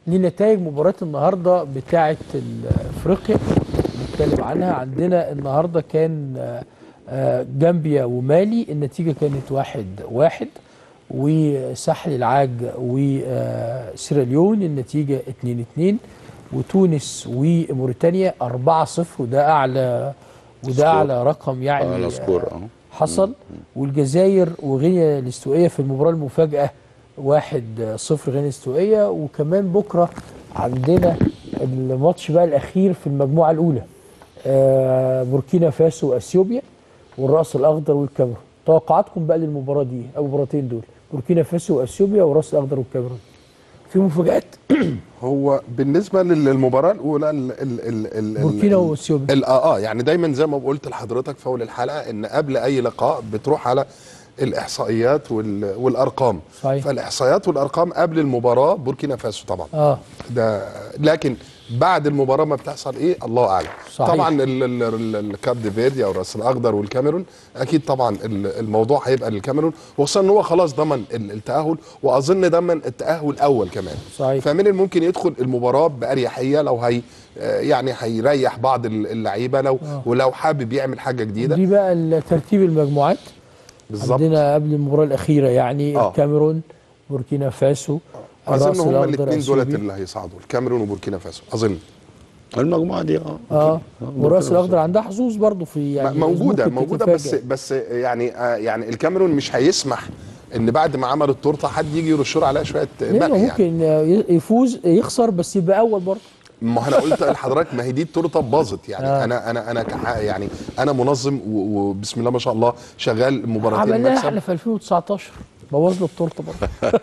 لنتائج مباراة النهارده بتاعة افريقيا نتكلم عنها عندنا النهارده كان آه، آه، جامبيا ومالي النتيجة كانت واحد واحد وساحل العاج وسيراليون النتيجة 2 2 وتونس وموريتانيا 4 0 وده اعلى وده سكور. اعلى رقم يعني على سكور آه، اه حصل والجزائر وغينيا الاستوائيه في المباراه المفاجاه واحد صفر غينيا الاستوائيه وكمان بكره عندنا الماتش بقى الاخير في المجموعه الاولى آه بوركينا فاسو واثيوبيا والراس الاخضر والكاميرون توقعاتكم بقى للمباراه دي او المباراتين دول بوركينا فاسو واثيوبيا والراس الاخضر والكاميرون في مفاجات هو بالنسبه لل- للمباراه الاولى ال ال ال ال بوركينا ال- واثيوبيا ال- اه اه يعني دايما زي ما قلت لحضرتك في اول الحلقه ان قبل اي لقاء بتروح على الاحصائيات وال والارقام صحيح. فالاحصائيات والارقام قبل المباراه بوركينا فاسو طبعا اه ده لكن بعد المباراه ما بتحصل ايه الله اعلم صحيح. طبعا ال- ال- ال- الكاب دي فيردي او الراس الاخضر والكاميرون اكيد طبعا ال- الموضوع هيبقى للكاميرون وخصوصا ان هو خلاص ضمن ال- التاهل واظن ضمن التاهل الاول كمان صحيح. فمن الممكن يدخل المباراه باريحيه لو هي آه، يعني هيريح بعض ال- اللعيبه لو آه. ولو حابب يعمل حاجه جديده دي بقى ترتيب المجموعات بالظبط عندنا قبل المباراه الاخيره يعني آه. الكاميرون بوركينا فاسو الرأس اظن هما الأخضر الاثنين دولت أثيوبيا. اللي هيصعدوا الكاميرون وبوركينا فاسو اظن المجموعه دي اه اه والراس الاخضر عندها حظوظ برضه في يعني موجوده ممكن موجوده بس تتفاجأ. بس يعني آه يعني الكاميرون مش هيسمح ان بعد ما عمل التورته حد يجي يرشور عليها شويه لأنه ملح يعني ممكن ي- يفوز يخسر بس يبقى اول برضه ما انا قلت لحضرتك ما هي دي التورته باظت يعني آه. آه. انا انا انا كح يعني انا منظم و- وبسم الله ما شاء الله شغال مباراتين عملناها احنا مكسب في 2019 بوظنا التورته برضه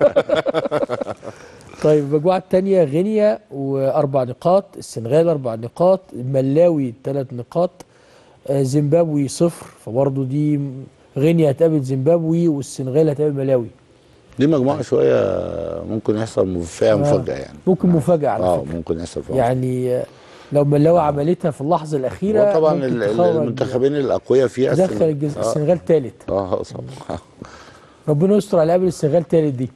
طيب المجموعه الثانيه غينيا واربع نقاط السنغال اربع نقاط ملاوي ثلاث نقاط آه، زيمبابوي صفر فبرضه دي م- غينيا هتقابل زيمبابوي والسنغال هتقابل ملاوي دي مجموعه شويه ممكن يحصل فيها مفاجاه يعني ممكن مفاجاه على اه فكره ممكن يحصل فيها يعني آه، لو ملاوي عملتها في اللحظه الاخيره وطبعا ممكن ال- ال- تخرج- المنتخبين الاقوياء فيها تدخل السن- الجز... اه السنغال ثالث اه صح ربنا يستر على قبل السنغال ثالث دي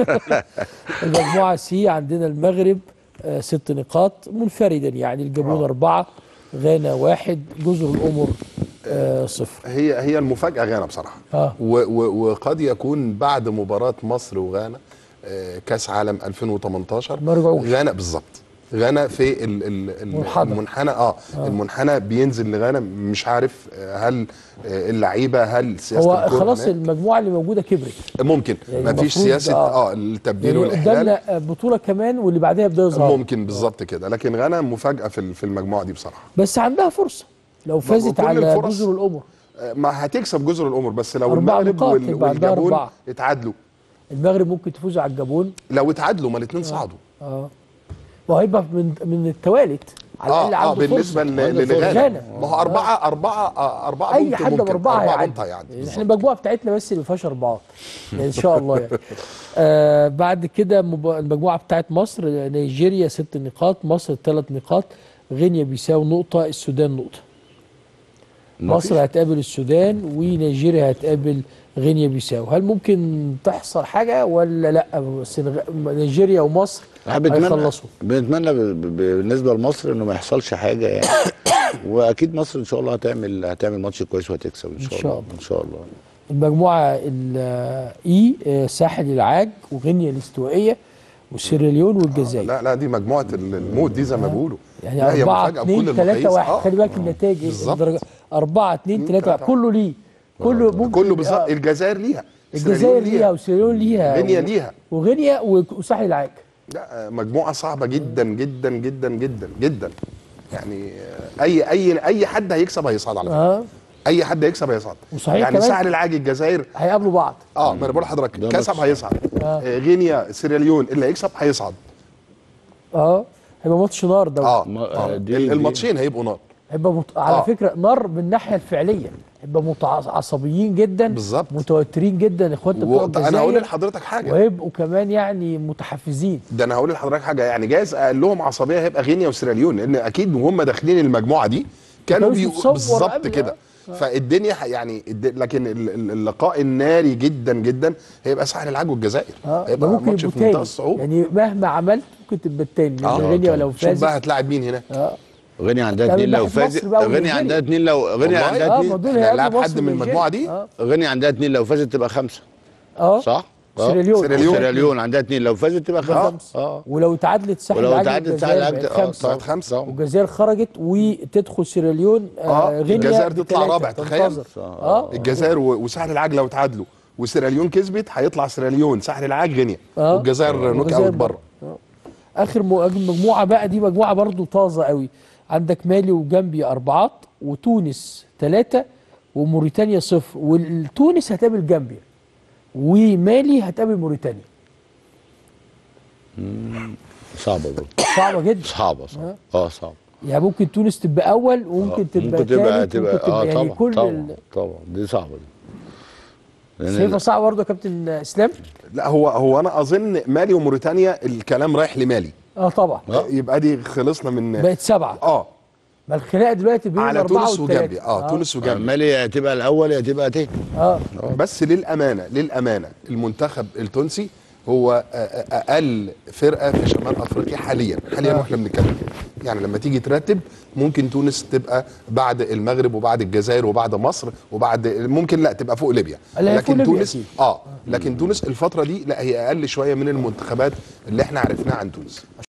المجموعه سي عندنا المغرب آه، ست نقاط منفردا يعني الجابون اربعه غانا واحد جزر القمر آه، صفر هي هي المفاجاه غانا بصراحه آه. و و وقد يكون بعد مباراه مصر وغانا آه، كاس عالم 2018 ما رجعوش. غانا بالظبط غانا في ال ال ال منحدر. المنحنى اه, آه. المنحنى بينزل لغانا مش عارف آه، هل آه، اللعيبه هل سياسه هو الكورة خلاص هناك؟ المجموعه اللي موجوده كبرت ممكن يعني ما فيش المفروض سياسه آه. اه التبديل يعني والاحلال قدامنا آه، بطوله كمان واللي بعدها يبدا يظهر ممكن بالظبط كده لكن غانا مفاجاه في ال- في المجموعه دي بصراحه بس عندها فرصه لو فازت كل على الفرص. جزر القمر آه، ما هتكسب جزر القمر بس لو أربع المغرب نقاط وال- يبقى عندها والجابون أربعة. اتعادلوا المغرب ممكن تفوز على الجابون لو اتعادلوا ما الاثنين صعدوا اه وهيبقى من من التوالت على اه الاقل اه عنده بالنسبه فرصة. ل- عنده فرصة. لغانا غانا. ما هو أربعة أربعة آه، أربعة اي بونت حد ممكن. باربعه أربعة هيعدي بونت هيعدي احنا بالظبط. المجموعه بتاعتنا بس اللي ما فيهاش اربعات يعني ان شاء الله يعني آه بعد كده مب- المجموعه بتاعت مصر نيجيريا ست نقاط مصر ثلاث نقاط غينيا بيساو نقطه السودان نقطه مصر هتقابل السودان ونيجيريا هتقابل غينيا بيساو هل ممكن تحصل حاجه ولا لا السنغ- نيجيريا ومصر احنا بنتمنى هيخلصوا بنتمنى ب- ب- بالنسبه لمصر انه ما يحصلش حاجه يعني واكيد مصر ان شاء الله هتعمل هتعمل ماتش كويس وهتكسب ان شاء, شاء الله الله. ان شاء الله المجموعه الاي ساحل العاج وغينيا الاستوائيه وسيراليون والجزائر لا لا دي مجموعة ال- الموت دي زي ما بيقولوا يعني لا، هي 4 مفاجأة 2 بكل 3 المقاييس. 1 آه. خلي بالك النتائج ايه بالظبط. الدرجة 4 2 3 1 كله ليه كله ممكن كله بالظبط آه، الجزائر ليها الجزائر سيراليون ليها وسيراليون ليها غينيا و- ليها وغينيا و- وساحل العاج لا آه، مجموعة صعبة جدا جدا جدا جدا جدا يعني آه، اي اي اي حد هيكسب هيصعد على فكرة اه اي حد هيكسب هيصعد وصحيح يعني كمان- ساحل العاج الجزائر هيقابلوا بعض اه ما انا بقول لحضرتك ده كسب ماتش. هيصعد آه. آه. غينيا سيراليون اللي هيكسب هيصعد اه هيبقى ماتش نار ده اه, ما- آه. آه، دي- ال- دي- الماتشين هيبقوا نار هيبقى مت... على آه. فكره نار من الناحيه الفعليه هيبقى متعصبيين جدا بالظبط. متوترين جدا اخواتنا بتوع و... انا هقول الجزائر لحضرتك حاجه وهيبقوا كمان يعني متحفزين ده انا هقول لحضرتك حاجه يعني جايز اقل لهم عصبيه هيبقى غينيا وسيراليون لان اكيد وهم داخلين المجموعه دي كانوا كانوش بيقولوا متصور بالظبط قبل، كده فالدنيا ح- يعني الد- لكن ال- ال- اللقاء الناري جدا جدا هيبقى ساحل العاج والجزائر اه ده هيبقى ممكن ماتش يبقوا في منتهى تاني الصعوبه يعني مهما عملت ممكن تبقى التاني آه، لان غينيا طبعاً. لو شوف فازت بقى هتلاعب مين هناك اه غينيا عندها طب اتنين لو الواحد فازت مصر بقى غينيا ونيجيريا. عندها اتنين لو غينيا والله؟ عندها اه ما اتنين دول إحنا هيقابلوا هنلعب مصر حد من المجموعه دي اه غينيا عندها اتنين لو فازت تبقى خمسه اه صح؟ آه. سيراليون سيراليون. سيراليون عندها اتنين لو فازت تبقى خمسه خمسة. اه ولو تعادلت ساحل ولو العاج تعادلت والجزائر ساحل بقت العاج- آه، خمسة بقت خمسة. طبعاً. والجزائر خرجت وتدخل سيراليون آه، غينيا الجزائر تطلع بتلاتة، رابع، تخيل. تنتظر. اه الجزائر و- وساحل العاج لو تعادلوا وسيراليون كسبت هيطلع سيراليون ساحل العاج غينيا آه. والجزائر نوك والجزائر اوت بره آه. اخر م- مجموعه بقى دي مجموعه برضو طازه قوي عندك مالي وجامبيا اربعات وتونس ثلاثه وموريتانيا صفر والتونس هتقابل جامبيا ومالي هتقابل موريتانيا صعبه برضه صعبه جدا صعبه صعبه اه صعبه يعني ممكن تونس تبقى اول وممكن تبقى ممكن تبقى تالت تبقى وممكن تبقى اه يعني طبعا كل طبعا ال- طبعا دي صعبه دي لأن شايفها ال- صعبه برضه يا كابتن اسلام لا هو هو انا اظن مالي وموريتانيا الكلام رايح لمالي اه طبعا آه. يبقى دي خلصنا من بقت سبعه اه ما الخناقه دلوقتي بين على الاربعه تونس والثلاثه وجامبيا اه تونس آه، وجامبيا مالي يا تبقى الاول يا تبقى تاني اه بس للامانه للامانه المنتخب التونسي هو آه، آه، اقل فرقه في شمال افريقيا حاليا حاليا آه. واحنا بنتكلم يعني لما تيجي ترتب ممكن تونس تبقى بعد المغرب وبعد الجزائر وبعد مصر وبعد ممكن لا تبقى فوق ليبيا لا، هي فوق لكن ليبيا تونس أكيد. اه لكن تونس الفتره دي لا هي اقل شويه من المنتخبات اللي احنا عرفناها عن تونس